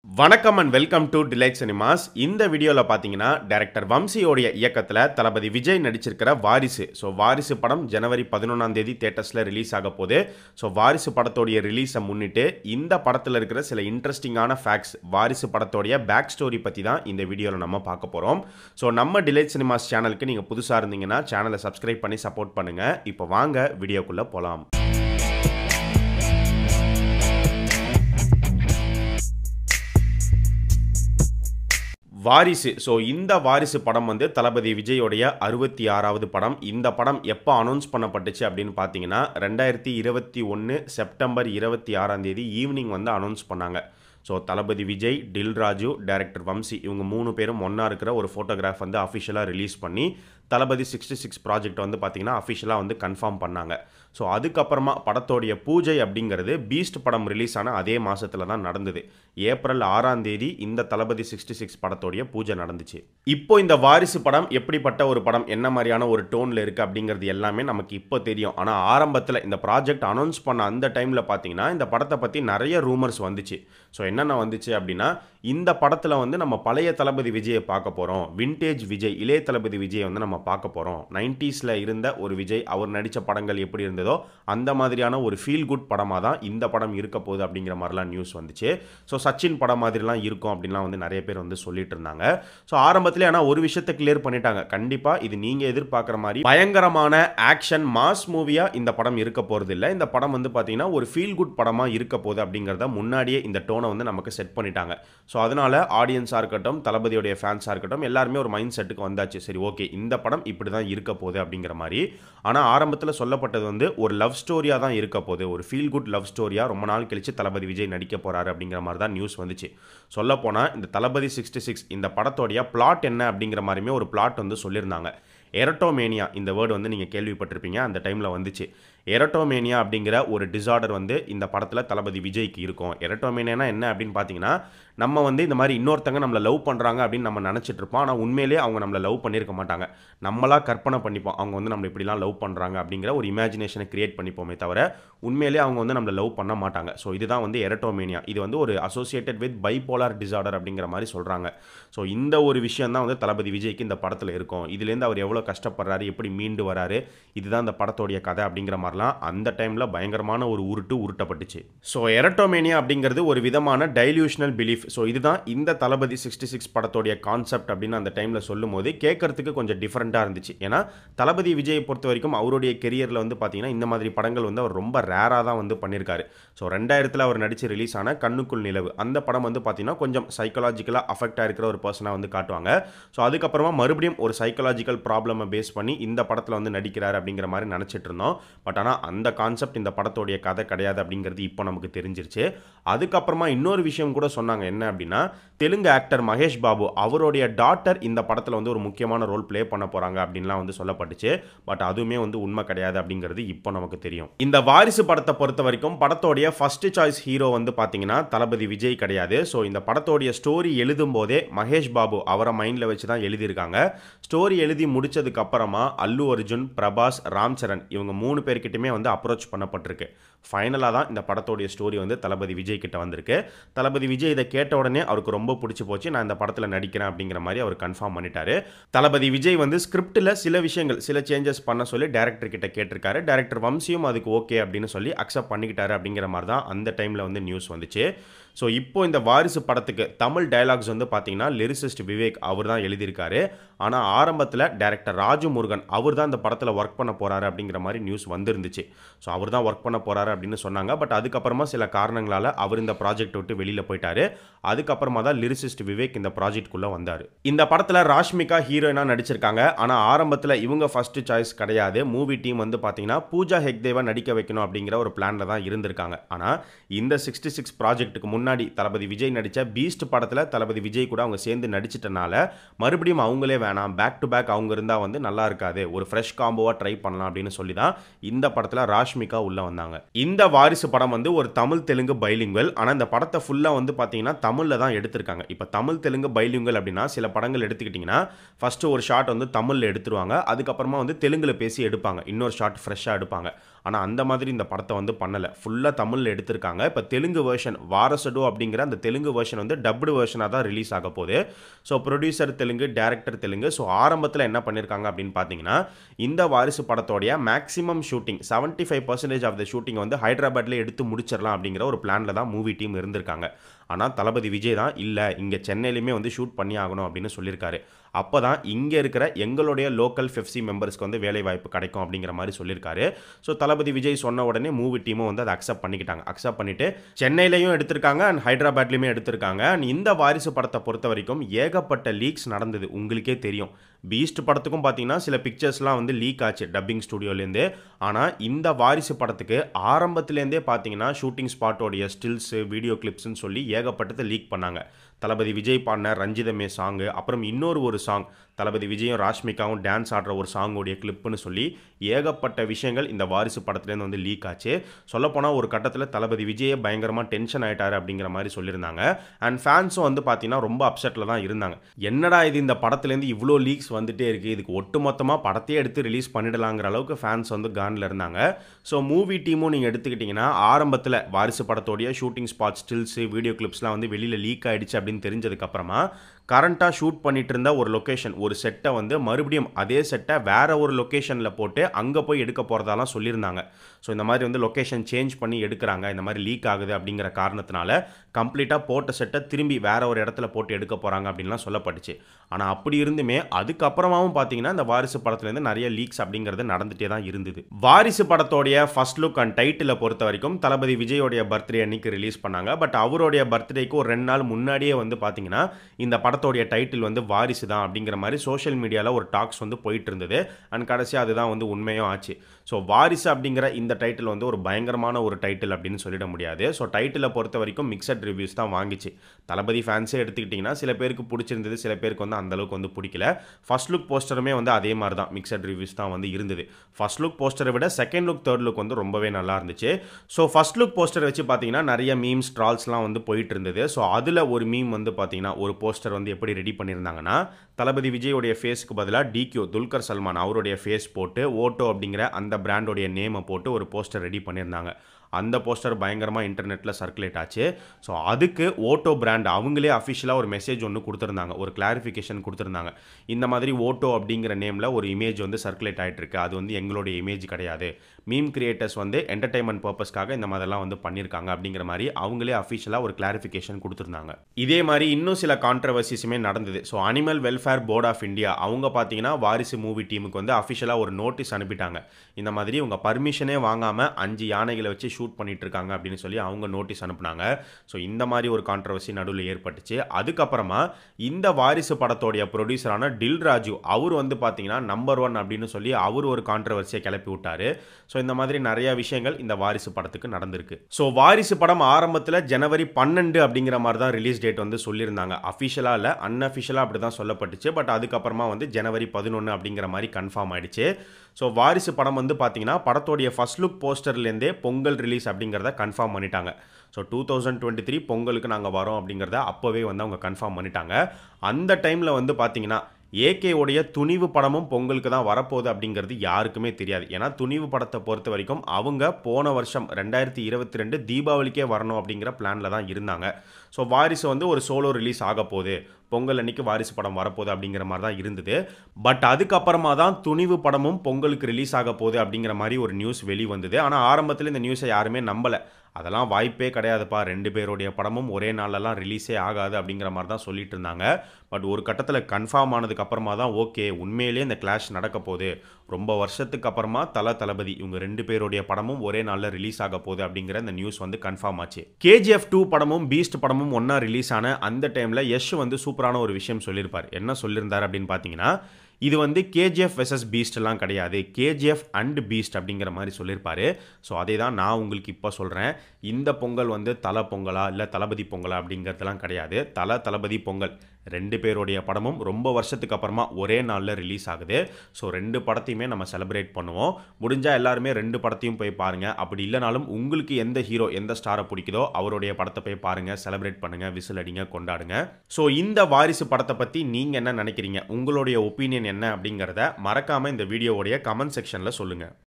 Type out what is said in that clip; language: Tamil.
வணக்கம் and welcome to Delight Cinemas இந்த வீடியோவில் பார்த்தீங்கன்னா டைரக்டர் வம்சியோடைய இயக்கத்தில் தளபதி விஜய் நடிச்சிருக்கிற வாரிசு ஸோ வாரிசு படம் ஜனவரி பதினொன்றாம் தேதி தேட்டர்ஸில் ரிலீஸ் ஆக போகுது ஸோ வாரிசு படத்தோடைய ரிலீஸை முன்னிட்டு இந்த படத்தில் இருக்கிற சில இன்ட்ரெஸ்டிங்கான ஃபேக்ட்ஸ் வாரிசு படத்தோடைய பேக் ஸ்டோரி பற்றி தான் இந்த வீடியோவில் நம்ம பார்க்க போகிறோம் ஸோ நம்ம டிலைட் சினிமாஸ் சேனலுக்கு நீங்கள் புதுசாக இருந்தீங்கன்னா சேனலை சப்ஸ்கிரைப் பண்ணி சப்போர்ட் பண்ணுங்கள் இப்போ வாங்க வீடியோக்குள்ளே போகலாம் வாரிசு ஸோ இந்த வாரிசு படம் வந்து தளபதி விஜயோடைய அறுபத்தி ஆறாவது படம் இந்த படம் எப்போ அனௌன்ஸ் பண்ணப்பட்டுச்சு அப்படின்னு பார்த்தீங்கன்னா ரெண்டாயிரத்தி இருபத்தி ஒன்று செப்டம்பர் இருபத்தி ஆறாம் தேதி ஈவினிங் வந்து அனௌன்ஸ் பண்ணாங்க ஸோ தளபதி விஜய் டில்ராஜு டைரக்டர் வம்சி இவங்க மூணு பேரும் ஒன்றா இருக்கிற ஒரு ஃபோட்டோகிராஃப் வந்து அஃபிஷியலாக ரிலீஸ் பண்ணி தளபதி சிக்ஸ்டி சிக்ஸ் ப்ராஜெக்ட் வந்து பார்த்திங்கன்னா அஃபிஷியலாக வந்து கன்ஃபார்ம் பண்ணாங்க ஸோ அதுக்கப்புறமா படத்தோடைய பூஜை அப்படிங்கிறது பீஸ்ட் படம் ரிலீஸ் ஆன அதே மாதத்தில் தான் நடந்தது ஏப்ரல் ஆறாம் தேதி இந்த தளபதி சிக்ஸ்டி சிக்ஸ் படத்தோடைய பூஜை நடந்துச்சு இப்போ இந்த வாரிசு படம் எப்படிப்பட்ட ஒரு படம் என்ன மாதிரியான ஒரு டோனில் இருக்குது அப்படிங்கிறது எல்லாமே நமக்கு இப்போ தெரியும் ஆனால் ஆரம்பத்தில் இந்த ப்ராஜெக்ட் அனௌன்ஸ் பண்ண அந்த டைமில் பார்த்தீங்கன்னா இந்த படத்தை பற்றி நிறைய ரூமர்ஸ் வந்துச்சு ஸோ என்னென்ன வந்துச்சு அப்படின்னா இந்த படத்தில் வந்து நம்ம பழைய தளபதி விஜயை பார்க்க போகிறோம் விண்டேஜ் விஜய் இளைய தளபதி விஜயை வந்து நம்ம பார்க்க போகிறோம் நைன்டிஸில் இருந்த ஒரு விஜய் அவர் நடித்த படங்கள் எப்படி இருந்ததோ அந்த மாதிரியான ஒரு ஃபீல் குட் படமாக தான் இந்த படம் இருக்க போகுது அப்படிங்கிற மாதிரிலாம் நியூஸ் வந்துச்சு ஸோ சச்சின் படம் மாதிரிலாம் இருக்கும் அப்படின்லாம் வந்து நிறைய பேர் வந்து சொல்லிட்டு இருந்தாங்க ஸோ ஆரம்பத்திலே ஆனால் ஒரு விஷயத்தை கிளியர் பண்ணிட்டாங்க கண்டிப்பாக இது நீங்கள் எதிர்பார்க்குற மாதிரி பயங்கரமான ஆக்ஷன் மாஸ் மூவியாக இந்த படம் இருக்க போகிறது இல்லை இந்த படம் வந்து பார்த்தீங்கன்னா ஒரு ஃபீல் குட் படமாக இருக்க போகுது அப்படிங்கிறத முன்னாடியே இந்த டோனை வந்து நமக்கு செட் பண்ணிட்டாங்க ஸோ அதனால் ஆடியன்ஸாக இருக்கட்டும் தளபதியோடைய ஃபேன்ஸாக இருக்கட்டும் எல்லாருமே ஒரு மைண்ட் செட்டுக்கு வந்தாச்சு சரி ஓகே இந்த படம் இப்படி தான் இருக்க போகுது அப்படிங்கிற மாதிரி ஆனால் ஆரம்பத்தில் சொல்லப்பட்டது வந்து ஒரு லவ் ஸ்டோரியாக தான் இருக்க போகுது ஒரு ஃபீல் குட் லவ் ஸ்டோரியாக ரொம்ப நாள் கழிச்சு தளபதி விஜய் நடிக்க போகிறாரு அப்படிங்கிற மாதிரி தான் நியூஸ் வந்துச்சு சொல்லப்போனால் இந்த தளபதி சிக்ஸ்டி சிக்ஸ் இந்த படத்தோடைய பிளாட் என்ன அப்படிங்கிற மாதிரியுமே ஒரு பிளாட் வந்து சொல்லியிருந்தாங்க எரட்டோமேனியா இந்த வேர்டு வந்து நீங்கள் கேள்விப்பட்டிருப்பீங்க அந்த டைமில் வந்துச்சு எரட்டோமேனியா அப்படிங்கிற ஒரு டிசார்டர் வந்து இந்த படத்தில் தளபதி விஜய்க்கு இருக்கும் எரட்டோமேனியானா என்ன அப்படின்னு பார்த்தீங்கன்னா நம்ம வந்து இந்த மாதிரி இன்னொருத்தங்க நம்மளை லவ் பண்ணுறாங்க அப்படின்னு நம்ம நினச்சிட்டு இருப்போம் ஆனால் உண்மையிலேயே அவங்க நம்மளை லவ் பண்ணியிருக்க மாட்டாங்க நம்மளா கற்பனை பண்ணிப்போம் அவங்க வந்து நம்மளை இப்படிலாம் லவ் பண்ணுறாங்க அப்படிங்கிற ஒரு இமேஜினேஷனை கிரியேட் பண்ணிப்போமே தவிர உண்மையிலேயே அவங்க வந்து நம்மளை லவ் பண்ண மாட்டாங்க ஸோ இதுதான் வந்து எரட்டோமேனியா இது வந்து ஒரு அசோசியேட்டட் வித் பைபோலார் டிசார்டர் அப்படிங்கிற மாதிரி சொல்கிறாங்க ஸோ இந்த ஒரு விஷயம் தான் வந்து தளபதி விஜய்க்கு இந்த படத்தில் இருக்கும் இதுலேருந்து அவர் எவ்வளோ கஷ்டப்படுறாரு எப்படி மீண்டு வராரு இதுதான் இந்த படத்தோடைய கதை அப்படிங்கிற மாதிரிலாம் அந்த டைமில் பயங்கரமான ஒரு உருட்டு உருட்டப்பட்டுச்சு ஸோ எரட்டோமேனியா அப்படிங்கிறது ஒரு விதமான டைல்யூஷனல் பிலீஃப் ஸோ இதுதான் இந்த தளபதி சிக்ஸ்டி சிக்ஸ் படத்தோடைய கான்செப்ட் அப்படின்னு அந்த டைமில் சொல்லும் போது கேட்கறதுக்கு கொஞ்சம் டிஃப்ரெண்ட்டாக இருந்துச்சு ஏன்னா தளபதி விஜயை பொறுத்த வரைக்கும் அவருடைய கெரியரில் வந்து பார்த்தீங்கன்னா இந்த மாதிரி படங்கள் வந்து அவர் ரொம்ப ரேராக தான் வந்து பண்ணியிருக்காரு ஸோ ரெண்டாயிரத்தில் அவர் நடித்து ரிலீஸ் ஆன கண்ணுக்குள் நிலவு அந்த படம் வந்து பார்த்தீங்கன்னா கொஞ்சம் சைக்கலாஜிக்கலாக அஃபெக்டாக இருக்கிற ஒரு பர்சனாக வந்து காட்டுவாங்க ஸோ அதுக்கப்புறமா மறுபடியும் ஒரு சைக்கலாஜிக்கல் ப்ராப்ளமை பேஸ் பண்ணி இந்த படத்தில் வந்து நடிக்கிறார் அப்படிங்கிற மாதிரி நினச்சிட்டு இருந்தோம் பட் ஆனால் அந்த கான்செப்ட் இந்த படத்தோடைய கதை கிடையாது அப்படிங்கிறது இப்போ நமக்கு தெரிஞ்சிருச்சு அதுக்கப்புறமா இன்னொரு விஷயம் கூட சொன்னாங்க என்ன அப்படின்னா தெலுங்கு ஆக்டர் மகேஷ் பாபு அவருடைய டாட்டர் இந்த படத்தில் வந்து ஒரு முக்கியமான ரோல் ப்ளே பண்ண போகிறாங்க அப்படின்லாம் வந்து சொல்லப்பட்டுச்சு பட் அதுவுமே வந்து உண்மை கிடையாது அப்படிங்கிறது இப்போ நமக்கு தெரியும் இந்த வாரிசு படத்தை பொறுத்த வரைக்கும் படத்தோடைய ஃபர்ஸ்ட் சாய்ஸ் ஹீரோ வந்து பார்த்தீங்கன்னா தளபதி விஜய் கிடையாது ஸோ இந்த படத்தோடைய ஸ்டோரி எழுதும் போதே மகேஷ் பாபு அவரை மைண்டில் வச்சு தான் எழுதியிருக்காங்க ஸ்டோரி எழுதி முடிச்சதுக்கு அப்புறமா அல்லு அர்ஜுன் பிரபாஸ் ராம் சரண் இவங்க மூணு பேர்கிட்டயுமே வந்து அப்ரோச் பண்ணப்பட்டிருக்கு ஃபைனலாக தான் இந்த படத்தோடைய ஸ்டோரி வந்து தளபதி விஜய் கிட்ட வந்திருக்கு தளபதி விஜய் இதை கேட்ட உடனே அவருக்கு ரொம்ப பிடிச்சி போச்சு நான் இந்த படத்தில் நடிக்கிறேன் அப்படிங்கிற மாதிரி அவர் கன்ஃபார்ம் பண்ணிட்டாரு தளபதி விஜய் வந்து ஸ்கிரிப்டில் சில விஷயங்கள் சில சேஞ்சஸ் பண்ண சொல்லி டேரக்டர் கிட்ட கேட்டிருக்காரு டேரக்டர் வம்சியும் அதுக்கு ஓகே அப்படின்னு சொல்லி அக்செப்ட் பண்ணிக்கிட்டாரு அப்படிங்கிற மாதிரி தான் அந்த டைமில் வந்து நியூஸ் வந்துச்சு ஸோ இப்போ இந்த வாரிசு படத்துக்கு தமிழ் டைலாக்ஸ் வந்து பார்த்தீங்கன்னா லிரிசிஸ்ட் விவேக் அவர் தான் எழுதியிருக்காரு ஆனால் ஆரம்பத்தில் டேரக்டர் ராஜு முருகன் அவர் தான் இந்த படத்தில் ஒர்க் பண்ண போகிறாரு அப்படிங்கிற மாதிரி நியூஸ் வந்துருந்துச்சு ஸோ அவர் தான் ஒர்க் பண்ண போகிறாரு அப்படின்னு சொன்னாங்க பட் அதுக்கப்புறமா சில காரணங்களால் அவர் இந்த ப்ராஜெக்ட் விட்டு வெளியில் போயிட்டாரு அதுக்கப்புறமா தான் லிரிசிஸ்ட் விவேக் இந்த ப்ராஜெக்ட்குள்ளே வந்தார் இந்த படத்தில் ராஷ்மிகா ஹீரோயினாக நடிச்சிருக்காங்க ஆனால் ஆரம்பத்தில் இவங்க ஃபர்ஸ்ட் சாய்ஸ் கிடையாது மூவி டீம் வந்து பார்த்தீங்கன்னா பூஜா ஹெக்தேவா நடிக்க வைக்கணும் அப்படிங்கிற ஒரு பிளானில் தான் இருந்திருக்காங்க ஆனால் இந்த சிக்ஸ்டி சிக்ஸ் ப்ராஜெக்ட்டுக்கு முன்னாடி தளபதி விஜய் நடித்த பீஸ்ட் படத்தில் தளபதி விஜய் கூட அவங்க சேர்ந்து நடிச்சிட்டனால மறுபடியும் அவங்களே வேணாம் பேக் டு பேக் அவங்க இருந்தால் வந்து நல்லா இருக்காது ஒரு ஃப்ரெஷ் காம்போவாக ட்ரை பண்ணலாம் அப்படின்னு சொல்லி தான் இந்த படத்தில் ராஷ்மிகா உள்ளே வந்தாங்க இந்த வாரிசு படம் வந்து ஒரு தமிழ் தெலுங்கு பைலிங்குவல் ஆனால் இந்த படத்தை ஃபுல்லாக வந்து பார்த்தீங்கன்னா தமிழில் தான் எடுத்திருக்காங்க இப்போ தமிழ் தெலுங்கு பைலிங்குவல் அப்படின்னா சில படங்கள் எடுத்துக்கிட்டிங்கன்னா ஃபஸ்ட்டு ஒரு ஷாட் வந்து தமிழில் எடுத்துருவாங்க அதுக்கப்புறமா வந்து தெலுங்கில் பேசி எடுப்பாங்க இன்னொரு ஷாட் ஃப்ரெஷ்ஷாக எடுப்பாங்க ஆனால் அந்த மாதிரி இந்த படத்தை வந்து பண்ணலை ஃபுல்லாக தமிழில் எடுத்திருக்காங்க இப்போ தெலுங்கு வேர்ஷன் வாரசடு அப்படிங்கிற அந்த தெலுங்கு வேர்ஷன் வந்து டப்டு வேர்ஷனாக தான் ரிலீஸ் ஆக போகுது so producer Telugu director Telugu so ஆரம்பத்தில் என்ன பண்ணியிருக்காங்க அப்படின்னு பார்த்தீங்கன்னா இந்த வாரிசு படத்தோடைய maximum shooting seventy five percentage of the shooting வந்து ஹைதராபாத்ல எடுத்து முடிச்சிடலாம் அப்படிங்கிற ஒரு பிளானில் தான் மூவி டீம் இருந்திருக்காங்க ஆனால் தளபதி விஜய் தான் இல்லை இங்கே சென்னையிலுமே வந்து ஷூட் பண்ணி ஆகணும் அப்படின்னு சொல்லியிருக்காரு அப்போ தான் இங்கே இருக்கிற எங்களுடைய லோக்கல் ஃபிஃப்சி மெம்பர்ஸ்க்கு வந்து வேலை வாய்ப்பு கிடைக்கும் அப்படிங்கிற மாதிரி சொல்லியிருக்காரு ஸோ தளபதி விஜய் சொன்ன உடனே மூவி டீமும் வந்து அதை அக்செப்ட் பண்ணிக்கிட்டாங்க அக்செப்ட் பண்ணிட்டு சென்னையிலையும் எடுத்திருக்காங்க அண்ட் ஹைதராபாத்லையுமே எடுத்திருக்காங்க அண்ட் இந்த வாரிசு படத்தை பொறுத்த வரைக்கும் ஏகப்பட்ட லீக்ஸ் நடந்தது உங்களுக்கே தெரியும் பீஸ்ட் படத்துக்கும் பார்த்தீங்கன்னா சில பிக்சர்ஸ்லாம் வந்து லீக் ஆச்சு டப்பிங் ஸ்டுடியோலேருந்து ஆனால் இந்த வாரிசு படத்துக்கு ஆரம்பத்துலேருந்தே பார்த்தீங்கன்னா ஷூட்டிங் ஸ்பாட்டோடைய ஸ்டில்ஸு வீடியோ கிளிப்ஸ்னு சொல்லி ஏகப்பட்டதை லீக் பண்ணாங்க தளபதி விஜய் பாடின ரஞ்சிதமே சாங்கு அப்புறம் இன்னொரு ஒரு சாங் தளபதி விஜயும் ராஷ்மிகாவும் டான்ஸ் ஆடுற ஒரு சாங்கோடைய கிளிப்புன்னு சொல்லி ஏகப்பட்ட விஷயங்கள் இந்த வாரிசு படத்துலேருந்து வந்து லீக் ஆச்சு சொல்லப்போனால் ஒரு கட்டத்தில் தளபதி விஜயே பயங்கரமாக டென்ஷன் ஆயிட்டாரு அப்படிங்கிற மாதிரி சொல்லியிருந்தாங்க அண்ட் ஃபேன்ஸும் வந்து பார்த்தீங்கன்னா ரொம்ப அப்செட்டில் தான் இருந்தாங்க என்னடா இது இந்த படத்துலேருந்து இவ்வளோ லீக்ஸ் வந்துட்டே இருக்குது இதுக்கு ஒட்டுமொத்தமாக படத்தையே எடுத்து ரிலீஸ் பண்ணிடலாங்கிற அளவுக்கு ஃபேன்ஸ் வந்து கானில் இருந்தாங்க ஸோ மூவி டீமும் நீங்கள் எடுத்துக்கிட்டிங்கன்னா ஆரம்பத்தில் வாரிசு படத்தோடைய ஷூட்டிங் ஸ்பாட் ஸ்டில்ஸு வீடியோ கிளிப்ஸ்லாம் வந்து வெளியில் லீக் ஆயிடுச்சு அப்படின்னு தெரிஞ்சதுக்கப்புறமா கரண்ட்டாக ஷூட் பண்ணிட்டு இருந்த ஒரு லொக்கேஷன் ஒரு செட்டை வந்து மறுபடியும் அதே செட்டை வேற ஒரு லொக்கேஷனில் போட்டு அங்கே போய் எடுக்க போகிறதாலாம் சொல்லியிருந்தாங்க ஸோ இந்த மாதிரி வந்து லொக்கேஷன் சேஞ்ச் பண்ணி எடுக்கிறாங்க இந்த மாதிரி லீக் ஆகுது அப்படிங்கிற காரணத்தினால கம்ப்ளீட்டாக போட்ட செட்டை திரும்பி வேற ஒரு இடத்துல போட்டு எடுக்க போகிறாங்க அப்படின்லாம் சொல்லப்பட்டுச்சு ஆனால் அப்படி இருந்துமே அதுக்கப்புறமாவும் பார்த்தீங்கன்னா இந்த வாரிசு படத்துலேருந்து நிறைய லீக்ஸ் அப்படிங்கிறது நடந்துகிட்டே தான் இருந்தது வாரிசு படத்தோடைய ஃபர்ஸ்ட் லுக் அண்ட் டைட்டிலை பொறுத்த வரைக்கும் தளபதி விஜயோடைய பர்த்டே அன்னைக்கு ரிலீஸ் பண்ணாங்க பட் அவருடைய பர்த்டேக்கு ஒரு ரெண்டு நாள் முன்னாடியே வந்து பார்த்தீங்கன்னா இந்த படத்தோடைய டைட்டில் வந்து வாரிசு தான் அப்படிங்கிற மாதிரி சோஷியல் மீடியாவில் ஒரு டாக்ஸ் வந்து போயிட்டு இருந்தது அண்ட் கடைசியாக அதுதான் வந்து உண்மையும் ஆச்சு ஸோ வாரிசு அப்படிங்கிற இந்த டைட்டில் வந்து ஒரு பயங்கரமான ஒரு டைட்டில் அப்படின்னு சொல்லிட முடியாது ஸோ டைட்டிலை பொறுத்த வரைக்கும் மிக்சட் ரிவ்யூஸ் தான் வாங்கிச்சு தளபதி ஃபேன்ஸே எடுத்துக்கிட்டிங்கன்னா சில பேருக்கு பிடிச்சிருந்தது சில பேருக்கு வந்து அந்தளவுக்கு வந்து பிடிக்கல ஃபர்ஸ்ட் லுக் போஸ்டருமே வந்து அதே மாதிரி தான் மிக்சட் ரிவ்யூஸ் தான் வந்து இருந்தது ஃபர்ஸ்ட் லுக் போஸ்டரை விட செகண்ட் லுக் தேர்ட் லுக் வந்து ரொம்பவே நல்லா இருந்துச்சு ஸோ ஃபர்ஸ்ட் லுக் போஸ்டர் வச்சு பார்த்தீங்கன்னா நிறைய மீம்ஸ் ட்ரால்ஸ்லாம் வந்து போயிட்டு இருந்தது ஸோ அதில் ஒரு மீம் வந்து பார்த்தீங்கன்னா ஒரு போஸ்டர் வந்து எப்படி ரெடி பண்ணியிருந்தாங்கன்னா தளபதி விஜயோடைய ஃபேஸ்க்கு பதிலாக டிக்யூ துல்கர் சல்மான் அவருடைய ஃபேஸ் போட்டு ஓட்டோ அப்படிங்கிற அந்த பிராண்டோடைய நேமை போட்டு ஒரு போஸ்டர் ரெடி பண்ணியிருந்தாங்க அந்த போஸ்டர் பயங்கரமாக இன்டர்நெட்டில் சர்க்குலேட் ஆச்சு ஸோ அதுக்கு ஓட்டோ பிராண்ட் அவங்களே அஃபிஷியலாக ஒரு மெசேஜ் ஒன்று கொடுத்துருந்தாங்க ஒரு கிளாரிஃபிகேஷன் கொடுத்துருந்தாங்க இந்த மாதிரி ஓட்டோ அப்படிங்கிற நேமில் ஒரு இமேஜ் வந்து சர்க்குலேட் ஆகிட்டு இருக்கு அது வந்து எங்களுடைய இமேஜ் கிடையாது மீம் கிரியேட்டர்ஸ் வந்து என்டர்டைன்மெண்ட் பர்பஸ்க்காக இந்த மாதிரிலாம் வந்து பண்ணியிருக்காங்க அப்படிங்கிற மாதிரி அவங்களே அஃபிஷியலாக ஒரு கிளாரிஃபிகேஷன் கொடுத்துருந்தாங்க இதே மாதிரி இன்னும் சில கான்ட்ரவர்சிஸுமே நடந்தது so animal welfare board of India அவங்க பார்த்தீங்கன்னா வாரிசு மூவி டீமுக்கு வந்து அஃபிஷியலாக ஒரு நோட்டீஸ் அனுப்பிட்டாங்க இந்த மாதிரி உங்கள் பர்மிஷனே வாங்காமல் அஞ்சு யானைகளை வச்சு ஷூட் பண்ணிட்டு இருக்காங்க அப்படின்னு சொல்லி அவங்க நோட்டீஸ் அனுப்புனாங்க ஸோ இந்த மாதிரி ஒரு கான்ட்ரவர்சி நடுவில் ஏற்பட்டுச்சு அதுக்கப்புறமா இந்த வாரிசு படத்தோடைய ப்ரொடியூசரான டில் ராஜு அவர் வந்து பார்த்தீங்கன்னா நம்பர் ஒன் அப்படின்னு சொல்லி அவர் ஒரு கான்ட்ரவர்சியை கிளப்பி விட்டாரு ஸோ இந்த மாதிரி நிறைய விஷயங்கள் இந்த வாரிசு படத்துக்கு நடந்திருக்கு ஸோ வாரிசு படம் ஆரம்பத்தில் ஜனவரி பன்னெண்டு அப்படிங்கிற மாதிரி தான் ரிலீஸ் டேட் வந்து சொல்லியிருந்தாங்க அஃபிஷியலாக இல்லை அன்அஃபிஷியலாக அப்படி தான் சொல்லப்பட்டுச்சு பட் அதுக்கப்புறமா வந்து ஜனவரி பதினொன்று அப்படிங்கிற மாதிரி கன்ஃபார்ம் ஆயிடுச்சு ஸோ வாரிசு படம் வந்து பார்த்தீங்கன்னா படத்தோடைய ஃபர்ஸ்ட் லுக் போஸ்டர்லேருந்தே பொங்கல் ரிலீஸ் அப்படிங்கிறத கன்ஃபார்ம் பண்ணிட்டாங்க so two thousand twenty three பொங்கலுக்கு நாங்கள் வரோம் அப்படிங்கிறத அப்போவே வந்து அவங்க கன்ஃபார்ம் பண்ணிட்டாங்க அந்த டைமில் வந்து பார்த்தீங்கன்னா ஏகேவுடைய துணிவு படமும் பொங்கலுக்கு தான் வரப்போகுது அப்படிங்கிறது யாருக்குமே தெரியாது ஏன்னா துணிவு படத்தை பொறுத்த வரைக்கும் அவங்க போன வருஷம் ரெண்டாயிரத்தி இருபத்தி ரெண்டு தீபாவளிக்கே வரணும் அப்படிங்கிற பிளானில் தான் இருந்தாங்க ஸோ வாரிசு வந்து ஒரு சோலோ ரிலீஸ் ஆக போகுது பொங்கல் அன்னைக்கு வாரிசு படம் வரப்போகுது அப்படிங்கிற மாதிரி தான் இருந்தது பட் அதுக்கப்புறமா தான் துணிவு படமும் பொங்கலுக்கு ரிலீஸ் ஆக போகுது அப்படிங்கிற மாதிரி ஒரு நியூஸ் வெளி வந்தது ஆனால் ஆரம்பத்தில் இந்த நியூஸை யாருமே நம்பலை அதெல்லாம் வாய்ப்பே கிடையாதுப்பா ரெண்டு பேருடைய படமும் ஒரே நாள்லலாம் ரிலீஸே ஆகாது அப்படிங்கிற மாதிரி தான் சொல்லிட்டு இருந்தாங்க பட் ஒரு கட்டத்தில் கன்ஃபார்ம் ஆனதுக்கு அப்புறமா தான் ஓகே உண்மையிலேயே இந்த கிளாஷ் நடக்க போகுது ரொம்ப வருஷத்துக்கு அப்புறமா தல தளபதி இவங்க ரெண்டு பேருடைய படமும் ஒரே நாளில் ரிலீஸ் ஆக போகுது அப்படிங்கிற இந்த நியூஸ் வந்து கன்ஃபார்ம் ஆச்சு கேஜிஎஃப் டூ படமும் பீஸ்ட் படமும் ஒன்றா ரிலீஸ் ஆன அந்த டைமில் யஷ் வந்து சூப்பரான ஒரு விஷயம் சொல்லியிருப்பார் என்ன சொல்லியிருந்தார் அப்படின்னு பார்த்தீங்கன்னா இது வந்து கேஜிஎஃப் வெசஸ் பீஸ்ட்லாம் கிடையாது கேஜிஎஃப் அண்ட் பீஸ்ட் அப்படிங்கிற மாதிரி சொல்லியிருப்பாரு ஸோ அதே தான் நான் உங்களுக்கு இப்போ சொல்கிறேன் இந்த பொங்கல் வந்து தலை பொங்கலா இல்லை தளபதி பொங்கலா அப்படிங்கிறதுலாம் கிடையாது தலை தளபதி பொங்கல் ரெண்டு பேருடைய படமும் ரொம்ப வருஷத்துக்கு அப்புறமா ஒரே நாளில் ரிலீஸ் ஆகுது ஸோ ரெண்டு படத்தையுமே நம்ம செலிப்ரேட் பண்ணுவோம் முடிஞ்சால் எல்லாருமே ரெண்டு படத்தையும் போய் பாருங்கள் அப்படி இல்லைனாலும் உங்களுக்கு எந்த ஹீரோ எந்த ஸ்டாரை பிடிக்குதோ அவருடைய படத்தை போய் பாருங்கள் செலிப்ரேட் பண்ணுங்கள் விசில் அடிங்க கொண்டாடுங்க ஸோ இந்த வாரிசு படத்தை பற்றி நீங்கள் என்ன நினைக்கிறீங்க உங்களுடைய ஒப்பீனியன் என்ன அப்படிங்கிறத மறக்காமல் இந்த வீடியோவுடைய கமெண்ட் செக்ஷனில் சொல்லுங்கள்